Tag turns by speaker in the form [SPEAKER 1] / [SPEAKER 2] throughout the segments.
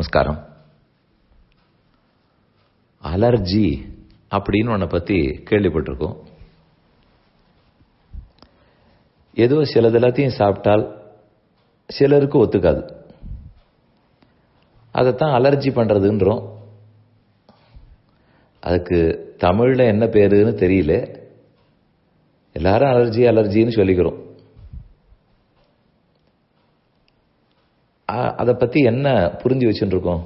[SPEAKER 1] நமஸ்காரம் அலர்ஜி அப்படின்னு ஒன்றை பற்றி கேள்விப்பட்டிருக்கோம் ஏதோ சிலது எல்லாத்தையும் சாப்பிட்டால் சிலருக்கு ஒத்துக்காது அதைத்தான் அலர்ஜி பண்ணுறதுன்றோம் அதுக்கு தமிழில் என்ன பேருன்னு தெரியல எல்லாரும் அலர்ஜி அலர்ஜின்னு சொல்லிக்கிறோம் அதை பற்றி என்ன புரிஞ்சு வச்சுட்டு இருக்கோம்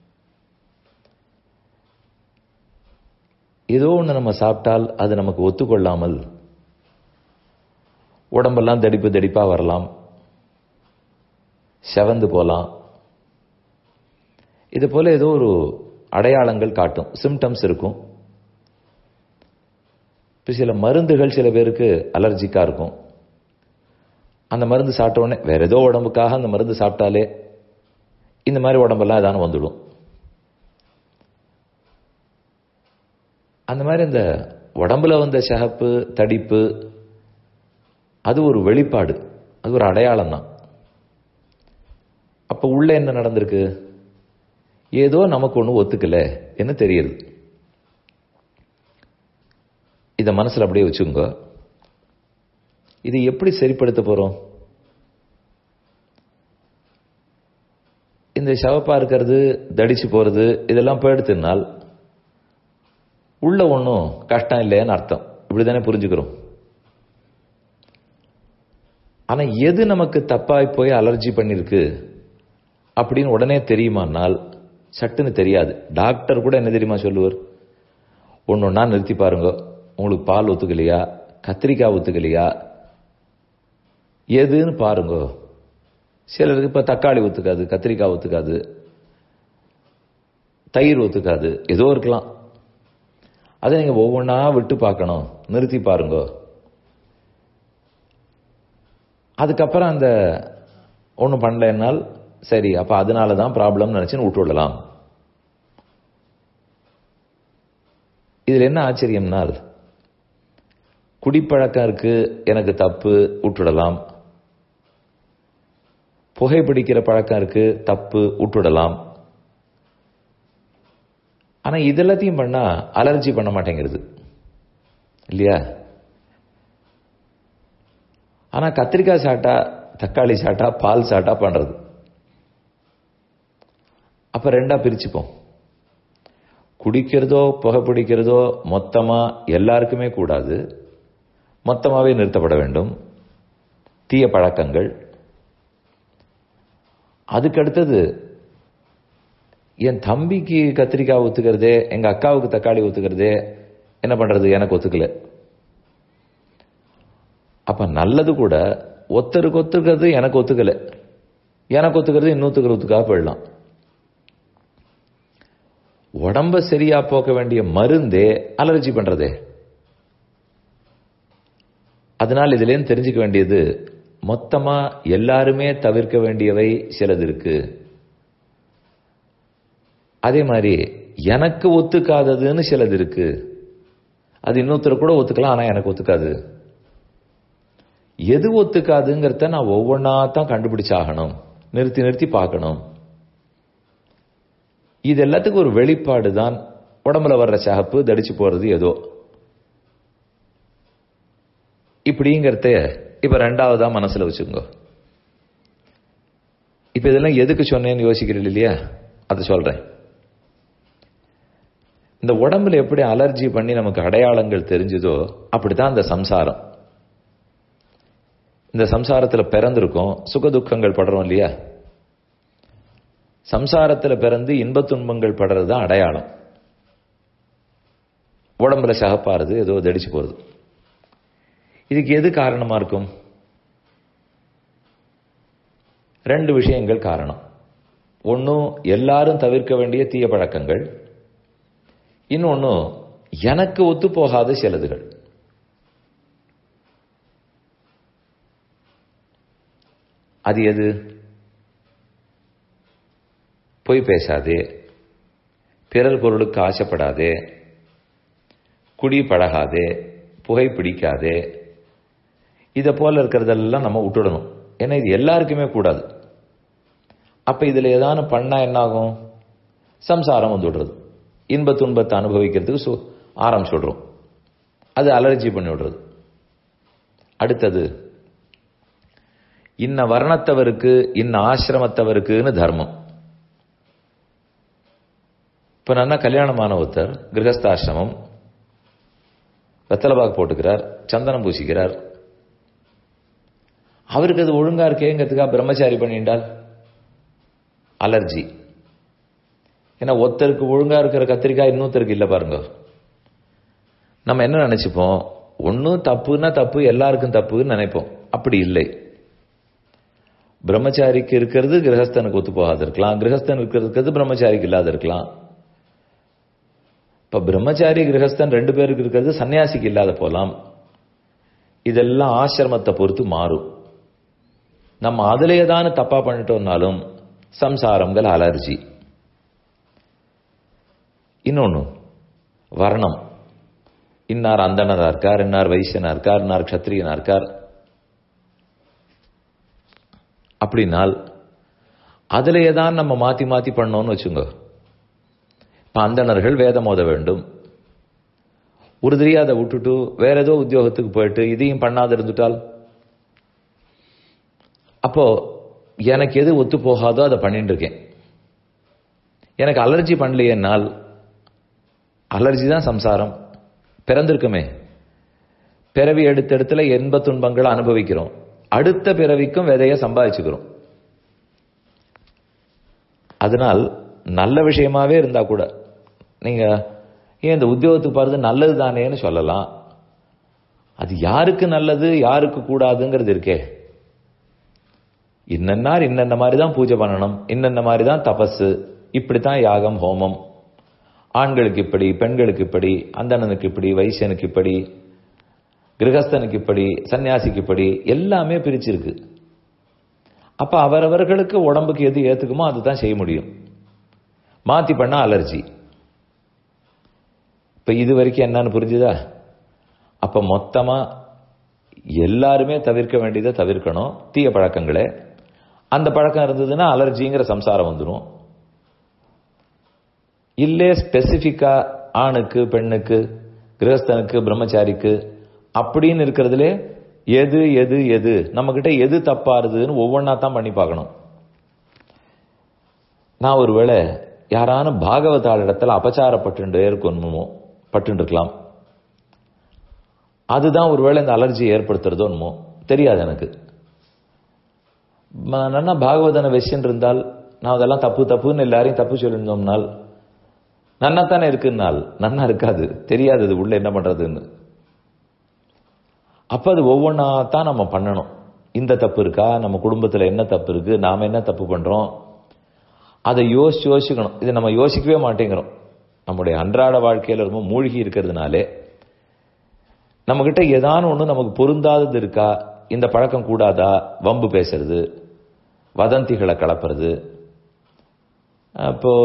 [SPEAKER 1] ஏதோ ஒன்று நம்ம சாப்பிட்டால் அது நமக்கு ஒத்துக்கொள்ளாமல் உடம்பெல்லாம் தடிப்பு தடிப்பாக வரலாம் செவந்து போகலாம் இது போல ஏதோ ஒரு அடையாளங்கள் காட்டும் சிம்டம்ஸ் இருக்கும் இப்போ சில மருந்துகள் சில பேருக்கு அலர்ஜிக்காக இருக்கும் அந்த மருந்து சாப்பிட்ட உடனே வேற ஏதோ உடம்புக்காக அந்த மருந்து சாப்பிட்டாலே இந்த மாதிரி உடம்பெல்லாம் ஏதானு வந்துடும் அந்த மாதிரி இந்த உடம்புல வந்த சகப்பு தடிப்பு அது ஒரு வெளிப்பாடு அது ஒரு அடையாளம் தான் அப்போ உள்ள என்ன நடந்திருக்கு ஏதோ நமக்கு ஒன்றும் ஒத்துக்கல என்ன தெரியுது இதை மனசில் அப்படியே வச்சுங்க இது எப்படி சரிப்படுத்த போகிறோம் இந்த சவப்பா இருக்கிறது தடிச்சு போகிறது இதெல்லாம் போயிடுத்துனால் உள்ள ஒன்றும் கஷ்டம் இல்லைன்னு அர்த்தம் இப்படி தானே புரிஞ்சுக்கிறோம் ஆனால் எது நமக்கு தப்பாய் போய் அலர்ஜி பண்ணிருக்கு அப்படின்னு உடனே தெரியுமானால் சட்டுன்னு தெரியாது டாக்டர் கூட என்ன தெரியுமா சொல்லுவார் ஒன்று ஒன்றா நிறுத்தி பாருங்க உங்களுக்கு பால் ஒத்துக்கலையா கத்திரிக்காய் ஒத்துக்கலையா எதுன்னு பாருங்க சிலருக்கு இப்போ தக்காளி ஒத்துக்காது கத்திரிக்காய் ஒத்துக்காது தயிர் ஒத்துக்காது ஏதோ இருக்கலாம் அதை நீங்கள் ஒவ்வொன்றா விட்டு பார்க்கணும் நிறுத்தி பாருங்க அதுக்கப்புறம் அந்த ஒன்றும் பண்ணலைன்னால் சரி அப்போ அதனால தான் ப்ராப்ளம் நினச்சின்னு விட்டு விடலாம் இதில் என்ன ஆச்சரியம்னால் குடிப்பழக்கம் இருக்கு எனக்கு தப்பு விட்டுடலாம் புகைப்பிடிக்கிற பழக்கம் இருக்கு தப்பு விட்டுடலாம் ஆனா இதெல்லாத்தையும் பண்ணா அலர்ஜி பண்ண மாட்டேங்கிறது இல்லையா ஆனா கத்திரிக்காய் சாட்டா தக்காளி சாட்டா பால் சாட்டா பண்றது அப்ப ரெண்டா பிரிச்சுப்போம் குடிக்கிறதோ புகைப்பிடிக்கிறதோ மொத்தமா எல்லாருக்குமே கூடாது மொத்தமாகவே நிறுத்தப்பட வேண்டும் தீய பழக்கங்கள் அதுக்கு அடுத்தது என் தம்பிக்கு கத்திரிக்காய் ஒத்துக்கிறதே எங்க அக்காவுக்கு தக்காளி ஒத்துக்கிறதே என்ன பண்றது எனக்கு ஒத்துக்கல அப்ப நல்லது கூட ஒத்தருக்கு ஒத்துக்கிறது எனக்கு ஒத்துக்கல எனக்கு ஒத்துக்கிறது இன்னொத்துக்கிற ஒத்துக்காக போயிடலாம் உடம்ப சரியா போக்க வேண்டிய மருந்தே அலர்ஜி பண்றதே அதனால் இதுலேருந்து தெரிஞ்சுக்க வேண்டியது மொத்தமா எல்லாருமே தவிர்க்க வேண்டியவை சிலது இருக்கு அதே மாதிரி எனக்கு ஒத்துக்காததுன்னு சிலது இருக்கு அது இன்னொருத்தர் கூட ஒத்துக்கலாம் ஆனா எனக்கு ஒத்துக்காது எது ஒத்துக்காதுங்கிறத நான் ஒவ்வொன்றா தான் கண்டுபிடிச்சாகணும் நிறுத்தி நிறுத்தி பார்க்கணும் இது எல்லாத்துக்கும் ஒரு வெளிப்பாடு தான் உடம்புல வர்ற சகப்பு தடிச்சு போறது ஏதோ இப்படிங்கிறத இப்ப ரெண்டாவதா மனசுல வச்சுக்கோங்க இப்ப இதெல்லாம் எதுக்கு சொன்னேன்னு யோசிக்கிறீங்க இல்லையா அதை சொல்றேன் இந்த உடம்புல எப்படி அலர்ஜி பண்ணி நமக்கு அடையாளங்கள் தெரிஞ்சுதோ அப்படித்தான் இந்த சம்சாரம் இந்த சம்சாரத்துல பிறந்திருக்கோம் சுக துக்கங்கள் படுறோம் இல்லையா சம்சாரத்துல பிறந்து இன்ப துன்பங்கள் படுறது தான் அடையாளம் உடம்புல சகப்பாருது ஏதோ தடிச்சு போறது இதுக்கு எது காரணமா இருக்கும் ரெண்டு விஷயங்கள் காரணம் ஒன்றும் எல்லாரும் தவிர்க்க வேண்டிய தீய பழக்கங்கள் இன்னொன்று எனக்கு ஒத்து போகாத சிலதுகள் அது எது பொய் பேசாதே பிறர் பொருளுக்கு ஆசைப்படாதே குடி பழகாதே புகை பிடிக்காதே இதை போல இருக்கிறதெல்லாம் நம்ம விட்டுடணும் ஏன்னா இது எல்லாருக்குமே கூடாது அப்ப இதுல ஏதானு பண்ணா என்ன ஆகும் சம்சாரம் வந்து விடுறது இன்ப துன்பத்தை அனுபவிக்கிறதுக்கு சு ஆரம்பிச்சு விடுறோம் அது அலர்ஜி பண்ணி விடுறது அடுத்தது இன்ன வர்ணத்தவருக்கு இன்ன ஆசிரமத்தவருக்குன்னு தர்மம் இப்ப நல்லா கல்யாணமான ஒருத்தர் கிரகஸ்தாசிரமம் வெத்தலைபாக்கு போட்டுக்கிறார் சந்தனம் பூசிக்கிறார் அவருக்கு அது ஒழுங்கா இருக்கேங்கிறதுக்காக பிரம்மச்சாரி பண்ணிட்டால் அலர்ஜி ஏன்னா ஒருத்தருக்கு ஒழுங்கா இருக்கிற கத்திரிக்காய் இன்னொருத்தருக்கு இல்லை பாருங்க நம்ம என்ன நினைச்சுப்போம் ஒன்னும் தப்புன்னா தப்பு எல்லாருக்கும் தப்புன்னு நினைப்போம் அப்படி இல்லை பிரம்மச்சாரிக்கு இருக்கிறது கிரகஸ்தனுக்கு ஒத்து போகாது இருக்கலாம் கிரகஸ்தனுக்கு இருக்கிறது பிரம்மச்சாரிக்கு இல்லாத இருக்கலாம் இப்ப பிரம்மச்சாரி கிரகஸ்தன் ரெண்டு பேருக்கு இருக்கிறது சன்னியாசிக்கு இல்லாத போலாம் இதெல்லாம் ஆசிரமத்தை பொறுத்து மாறும் நம்ம அதுல ஏதானு தப்பா பண்ணிட்டோம்னாலும் சம்சாரங்கள் அலர்ஜி இன்னொன்னு வர்ணம் இன்னார் அந்தனரா இருக்கார் இன்னார் வைசியனா இருக்கார் இன்னார் கத்திரியனா இருக்கார் அப்படின்னால் அதுல ஏதான் நம்ம மாத்தி மாத்தி பண்ணோம்னு வச்சுங்க இப்ப அந்தணர்கள் வேதம் ஓத வேண்டும் ஒரு தெரியாத விட்டுட்டு வேற ஏதோ உத்தியோகத்துக்கு போயிட்டு இதையும் பண்ணாத இருந்துட்டால் அப்போ எனக்கு எது ஒத்து போகாதோ அதை பண்ணிட்டு இருக்கேன் எனக்கு அலர்ஜி பண்ணலையேனால் அலர்ஜி தான் சம்சாரம் பிறந்திருக்குமே பிறவி எடுத்த இடத்துல எண்ப துன்பங்களை அனுபவிக்கிறோம் அடுத்த பிறவிக்கும் விதைய சம்பாதிச்சுக்கிறோம் அதனால் நல்ல விஷயமாவே இருந்தா கூட நீங்க ஏன் இந்த உத்தியோகத்துக்கு போறது நல்லது தானேன்னு சொல்லலாம் அது யாருக்கு நல்லது யாருக்கு கூடாதுங்கிறது இருக்கே இன்னன்னார் இன்னென்ன மாதிரி தான் பூஜை பண்ணணும் இன்னென்ன மாதிரி தான் தபஸு இப்படித்தான் யாகம் ஹோமம் ஆண்களுக்கு இப்படி பெண்களுக்கு இப்படி அந்தணனுக்கு இப்படி வைசியனுக்கு இப்படி கிரகஸ்தனுக்கு இப்படி சன்னியாசிக்கு இப்படி எல்லாமே பிரிச்சிருக்கு அப்ப அவரவர்களுக்கு உடம்புக்கு எது ஏத்துக்குமோ அதுதான் செய்ய முடியும் மாத்தி பண்ணா அலர்ஜி இப்ப இது வரைக்கும் என்னன்னு புரிஞ்சுதா அப்ப மொத்தமா எல்லாருமே தவிர்க்க வேண்டியதை தவிர்க்கணும் தீய பழக்கங்களே அந்த பழக்கம் இருந்ததுன்னா அலர்ஜிங்கிற சம்சாரம் வந்துடும் இல்லே ஸ்பெசிஃபிக்கா ஆணுக்கு பெண்ணுக்கு கிரகஸ்தனுக்கு பிரம்மச்சாரிக்கு அப்படின்னு இருக்கிறதுல எது எது எது நம்ம கிட்ட எது தப்பாருதுன்னு ஒவ்வொன்றா தான் பண்ணி பார்க்கணும் நான் ஒருவேளை யாரானும் பாகவதாள் இடத்துல அபச்சாரப்பட்டு இருக்கணுமோ பட்டு இருக்கலாம் அதுதான் ஒருவேளை இந்த அலர்ஜி ஏற்படுத்துறதோ என்னமோ தெரியாது எனக்கு நன்னா பாகவதன வெஷன் இருந்தால் நான் அதெல்லாம் தப்பு தப்புன்னு எல்லாரையும் தப்பு சொல்லியிருந்தோம்னால் நன்னா தானே இருக்குன்னால் நன்னா இருக்காது தெரியாது அது உள்ள என்ன பண்றதுன்னு அப்ப அது ஒவ்வொன்றா தான் நம்ம பண்ணணும் இந்த தப்பு இருக்கா நம்ம குடும்பத்தில் என்ன தப்பு இருக்கு நாம என்ன தப்பு பண்றோம் அதை யோசிச்சு யோசிக்கணும் இதை நம்ம யோசிக்கவே மாட்டேங்கிறோம் நம்முடைய அன்றாட வாழ்க்கையில ரொம்ப மூழ்கி இருக்கிறதுனாலே நம்ம கிட்ட ஏதான ஒண்ணு நமக்கு பொருந்தாதது இருக்கா இந்த பழக்கம் கூடாதா வம்பு பேசுறது வதந்திகளை கலப்புறது அப்போ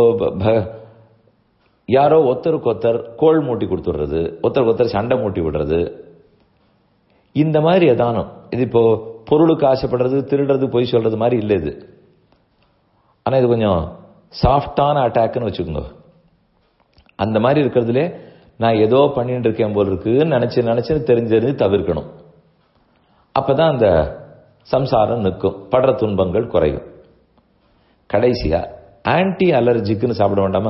[SPEAKER 1] யாரோ ஒருத்தருக்கு ஒருத்தர் கோள் மூட்டி கொடுத்துடுறது ஒருத்தருக்கு ஒருத்தர் சண்டை மூட்டி விடுறது இந்த மாதிரி ஏதானும் இது இப்போ பொருளுக்கு ஆசைப்படுறது திருடுறது பொய் சொல்றது மாதிரி இல்லை இது ஆனா இது கொஞ்சம் சாஃப்டான அட்டாக்னு வச்சுக்கோங்க அந்த மாதிரி இருக்கிறதுல நான் ஏதோ பண்ணிட்டு இருக்கேன் போல் இருக்குன்னு நினைச்சு நினைச்சு தெரிஞ்சது தவிர்க்கணும் அப்பதான் அந்த சம்சாரம் நிற்கும் படுற துன்பங்கள் குறையும் கடைசியா ஆன்டி அலர்ஜிக்குன்னு சாப்பிட வேண்டாமா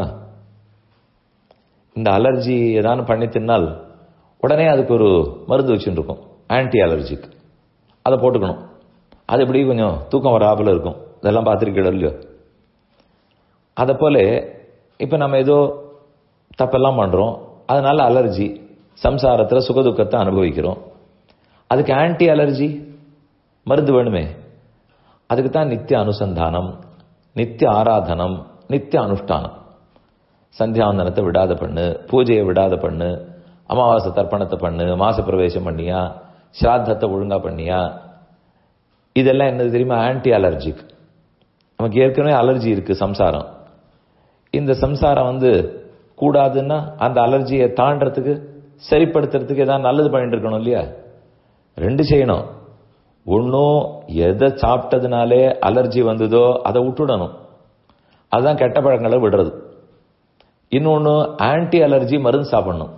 [SPEAKER 1] இந்த அலர்ஜி ஏதாவது பண்ணி தின்னால் உடனே அதுக்கு ஒரு மருந்து வச்சுட்டு இருக்கும் ஆன்டி அலர்ஜிக் அதை போட்டுக்கணும் அது எப்படி கொஞ்சம் தூக்கம் வராமல் இருக்கும் இதெல்லாம் பார்த்துருக்கீங்க இல்லையோ அதை போல இப்போ நம்ம ஏதோ தப்பெல்லாம் பண்ணுறோம் அதனால அலர்ஜி சம்சாரத்தில் சுகதுக்கத்தை அனுபவிக்கிறோம் அதுக்கு ஆன்டி அலர்ஜி மருந்து வேணுமே அதுக்கு தான் நித்திய அனுசந்தானம் நித்திய ஆராதனம் நித்திய அனுஷ்டானம் சந்தியாவந்தனத்தை விடாத பண்ணு பூஜையை விடாத பண்ணு அமாவாசை தர்ப்பணத்தை பண்ணு மாச பிரவேசம் பண்ணியா ஸ்ராத்தத்தை ஒழுங்கா பண்ணியா இதெல்லாம் என்னது தெரியுமா ஆன்டி அலர்ஜிக் நமக்கு ஏற்கனவே அலர்ஜி இருக்கு சம்சாரம் இந்த சம்சாரம் வந்து கூடாதுன்னா அந்த அலர்ஜியை தாண்டறதுக்கு சரிப்படுத்துறதுக்கு ஏதாவது நல்லது பண்ணிட்டு இருக்கணும் இல்லையா ரெண்டு செய்யணும் ஒன்றும் எதை சாப்பிட்டதுனாலே அலர்ஜி வந்ததோ அதை விட்டுடணும் அதுதான் கெட்ட பழங்களை விடுறது இன்னொன்று ஆன்டி அலர்ஜி மருந்து சாப்பிடணும்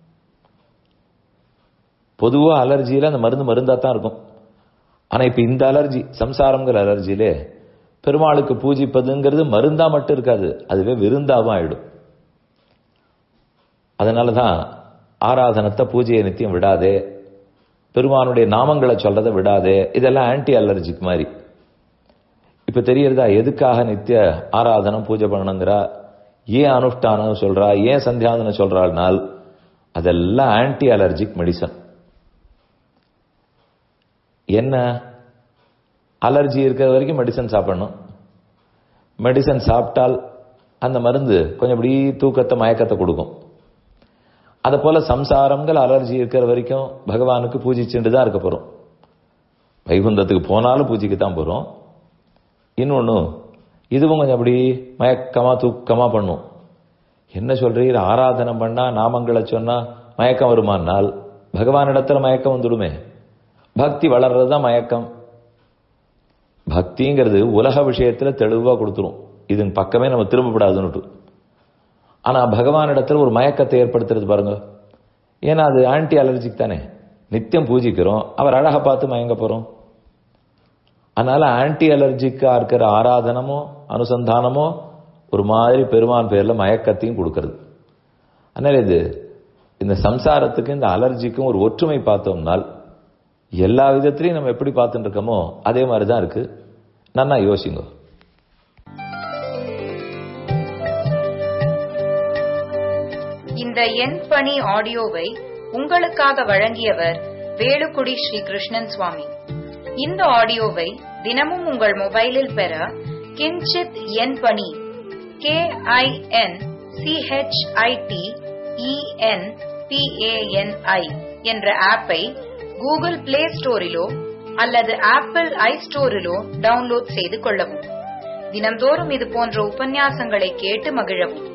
[SPEAKER 1] பொதுவாக அலர்ஜியில் அந்த மருந்து மருந்தாக தான் இருக்கும் ஆனால் இப்போ இந்த அலர்ஜி சம்சாரங்கிற அலர்ஜியிலே பெருமாளுக்கு பூஜிப்பதுங்கிறது மருந்தா மட்டும் இருக்காது அதுவே விருந்தாவும் ஆயிடும் அதனால தான் ஆராதனத்தை பூஜையை நித்தியம் விடாதே பெருமானுடைய நாமங்களை சொல்றதை விடாதே இதெல்லாம் ஆன்டி அலர்ஜிக் மாதிரி இப்ப தெரியறதா எதுக்காக நித்திய ஆராதனம் பூஜை பண்ணணுங்கிறா ஏன் அனுஷ்டானம் சொல்றா ஏன் சந்தியாதனம் சொல்றாள்னால் அதெல்லாம் ஆன்டி அலர்ஜிக் மெடிசன் என்ன அலர்ஜி இருக்கிற வரைக்கும் மெடிசன் சாப்பிடணும் மெடிசன் சாப்பிட்டால் அந்த மருந்து கொஞ்சம் இப்படி தூக்கத்தை மயக்கத்தை கொடுக்கும் அதை போல சம்சாரங்கள் அலர்ஜி இருக்கிற வரைக்கும் பகவானுக்கு பூஜிச்சுட்டு தான் இருக்க போறோம் வைகுந்தத்துக்கு போனாலும் பூஜைக்கு தான் போறோம் இன்னொன்னு இதுவும் கொஞ்சம் அப்படி மயக்கமா தூக்கமா பண்ணும் என்ன சொல்றீர் ஆராதனை பண்ணா நாமங்களை சொன்னா மயக்கம் வருமானால் பகவானிடத்துல மயக்கம் வந்துடுமே பக்தி வளர்றது தான் மயக்கம் பக்திங்கிறது உலக விஷயத்துல தெளிவா கொடுத்துரும் இதன் பக்கமே நம்ம திரும்பப்படாதுன்னுட்டு ஆனா பகவானிடத்துல ஒரு மயக்கத்தை ஏற்படுத்துறது பாருங்க ஏன்னா அது ஆன்டி அலர்ஜிக் தானே நித்தியம் பூஜிக்கிறோம் அவர் அழகை பார்த்து மயங்க போறோம் அதனால ஆன்டி அலர்ஜிக்கா இருக்கிற ஆராதனமோ அனுசந்தானமோ ஒரு மாதிரி பெருமான் பேர்ல மயக்கத்தையும் கொடுக்கறது அதனால இது இந்த சம்சாரத்துக்கு இந்த அலர்ஜிக்கும் ஒரு ஒற்றுமை பார்த்தோம்னால் எல்லா விதத்திலையும் நம்ம எப்படி பார்த்துட்டு இருக்கோமோ அதே மாதிரி தான் இருக்கு நன்னா யோசிங்க
[SPEAKER 2] இந்த எண் பணி ஆடியோவை உங்களுக்காக வழங்கியவர் வேலுக்குடி ஸ்ரீ கிருஷ்ணன் சுவாமி இந்த ஆடியோவை தினமும் உங்கள் மொபைலில் பெற கிஞ்சித் எண் பணி கே ஐ என் சிஹெச்ஐடி இஎன் பிஏஎன்ஐ என்ற ஆப்பை கூகுள் பிளே ஸ்டோரிலோ அல்லது ஆப்பிள் ஐ ஸ்டோரிலோ டவுன்லோட் செய்து கொள்ளவும் தினந்தோறும் இது போன்ற உபன்யாசங்களை கேட்டு மகிழவும்